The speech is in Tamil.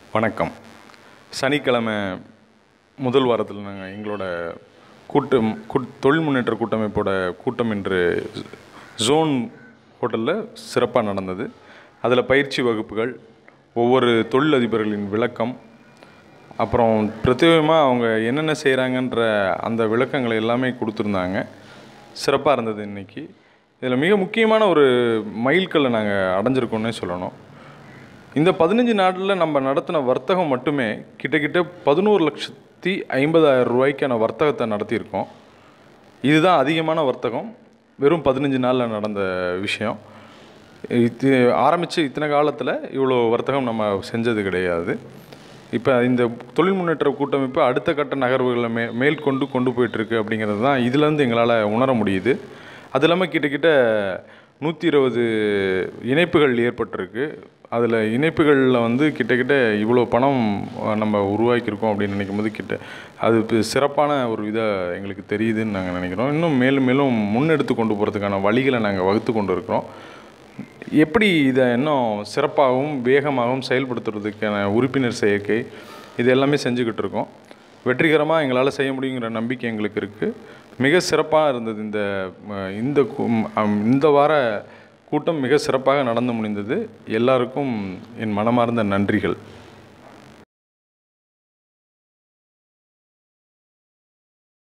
வணக்கம் சனிக்கிழமை முதல் வாரத்தில் நாங்கள் எங்களோட கூட்டம் கூட் தொழில் முன்னேற்ற கூட்டமைப்போட கூட்டம் இன்று ஜோன் ஹோட்டலில் சிறப்பாக நடந்தது அதில் பயிற்சி வகுப்புகள் ஒவ்வொரு தொழிலதிபர்களின் விளக்கம் அப்புறம் பிரத்யேகமாக அவங்க என்னென்ன செய்கிறாங்கன்ற அந்த விளக்கங்களை எல்லாமே கொடுத்துருந்தாங்க சிறப்பாக இருந்தது இன்றைக்கி இதில் மிக முக்கியமான ஒரு மைல்கல்லை நாங்கள் அடைஞ்சிருக்கோன்னே சொல்லணும் இந்த பதினஞ்சு நாட்டில் நம்ம நடத்தின வர்த்தகம் மட்டுமே கிட்டத்தட்ட பதினோரு லட்சத்தி ஐம்பதாயிரம் ரூபாய்க்கான வர்த்தகத்தை நடத்தியிருக்கோம் இதுதான் அதிகமான வர்த்தகம் வெறும் பதினஞ்சு நாளில் நடந்த விஷயம் இது ஆரம்பித்து இத்தனை காலத்தில் இவ்வளோ வர்த்தகம் நம்ம செஞ்சது கிடையாது இப்போ இந்த தொழில் முன்னேற்ற கூட்டமைப்பு அடுத்த கட்ட நகர்வுகளை மே மேற்கொண்டு கொண்டு போயிட்டுருக்கு அப்படிங்கிறது தான் இதுலேருந்து எங்களால் உணர முடியுது அது இல்லாமல் கிட்டத்தட்ட நூற்றி இருபது இணைப்புகள் ஏற்பட்டிருக்கு அதில் இணைப்புகளில் வந்து கிட்டத்தட்ட இவ்வளோ பணம் நம்ம உருவாக்கியிருக்கோம் அப்படின்னு நினைக்கும் போது கிட்ட அது இப்போ சிறப்பான ஒரு இதை எங்களுக்கு தெரியுதுன்னு நாங்கள் நினைக்கிறோம் இன்னும் மேலும் மேலும் முன்னெடுத்து கொண்டு போகிறதுக்கான வழிகளை நாங்கள் வகுத்து கொண்டு இருக்கிறோம் எப்படி இதை இன்னும் சிறப்பாகவும் வேகமாகவும் செயல்படுத்துறதுக்கான உறுப்பினர் சேர்க்கை இது எல்லாமே செஞ்சுக்கிட்டு இருக்கோம் வெற்றிகரமாக எங்களால் செய்ய முடியுங்கிற நம்பிக்கை எங்களுக்கு இருக்குது மிக சிறப்பாக இருந்தது இந்த ம, இந்த கு- ம், இந்த வார கூட்டம் மிக சிறப்பாக நடந்து முடிந்தது எல்லாருக்கும் என் மனமார்ந்த நன்றிகள்